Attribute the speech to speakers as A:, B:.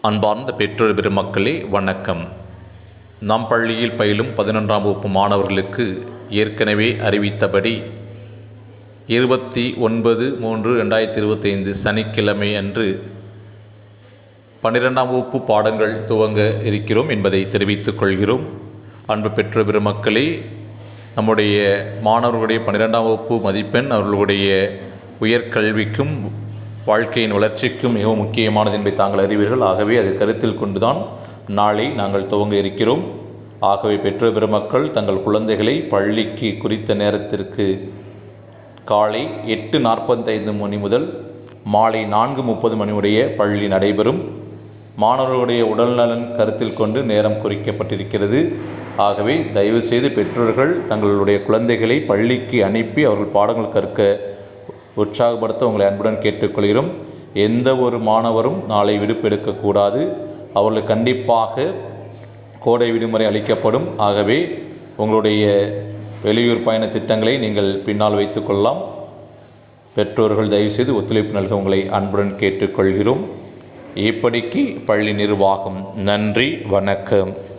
A: அன்பார்ந்த பெற்றோர் பெருமக்களே வணக்கம் நம் பள்ளியில் பயிலும் பதினொன்றாம் வகுப்பு மாணவர்களுக்கு ஏற்கனவே அறிவித்தபடி இருபத்தி ஒன்பது மூன்று ரெண்டாயிரத்தி இருபத்தைந்து சனிக்கிழமை அன்று பன்னிரெண்டாம் வகுப்பு பாடங்கள் துவங்க இருக்கிறோம் என்பதை தெரிவித்துக் கொள்கிறோம் அன்பு பெற்றோர் பெருமக்களே நம்முடைய மாணவர்களுடைய பன்னிரெண்டாம் வகுப்பு மதிப்பெண் அவர்களுடைய உயர்கல்விக்கும் வாழ்க்கையின் வளர்ச்சிக்கும் மிகவும் முக்கியமானது என்பதை தாங்கள் அறிவீர்கள் ஆகவே அதை கருத்தில் கொண்டுதான் நாளை நாங்கள் துவங்க இருக்கிறோம் ஆகவே பெற்றோர் பெருமக்கள் தங்கள் குழந்தைகளை பள்ளிக்கு குறித்த நேரத்திற்கு காலை எட்டு நாற்பத்தைந்து மணி முதல் மாலை நான்கு முப்பது மணி உடைய பள்ளி நடைபெறும் மாணவர்களுடைய உடல்நலன் கருத்தில் கொண்டு நேரம் குறிக்கப்பட்டிருக்கிறது ஆகவே தயவுசெய்து பெற்றோர்கள் தங்களுடைய குழந்தைகளை பள்ளிக்கு அனுப்பி அவர்கள் பாடங்கள் கற்க உற்சாகப்படுத்த உங்களை அன்புடன் கேட்டுக்கொள்கிறோம் எந்த ஒரு மாணவரும் நாளை விடுப்பு எடுக்கக்கூடாது அவர்களுக்கு கண்டிப்பாக கோடை விடுமுறை அளிக்கப்படும் ஆகவே உங்களுடைய வெளியூர் பயண திட்டங்களை நீங்கள் பின்னால் வைத்துக்கொள்ளலாம் பெற்றோர்கள் தயவுசெய்து ஒத்துழைப்பு நல்க உங்களை அன்புடன் கேட்டுக்கொள்கிறோம் இப்படிக்கு பள்ளி நிர்வாகம் நன்றி வணக்கம்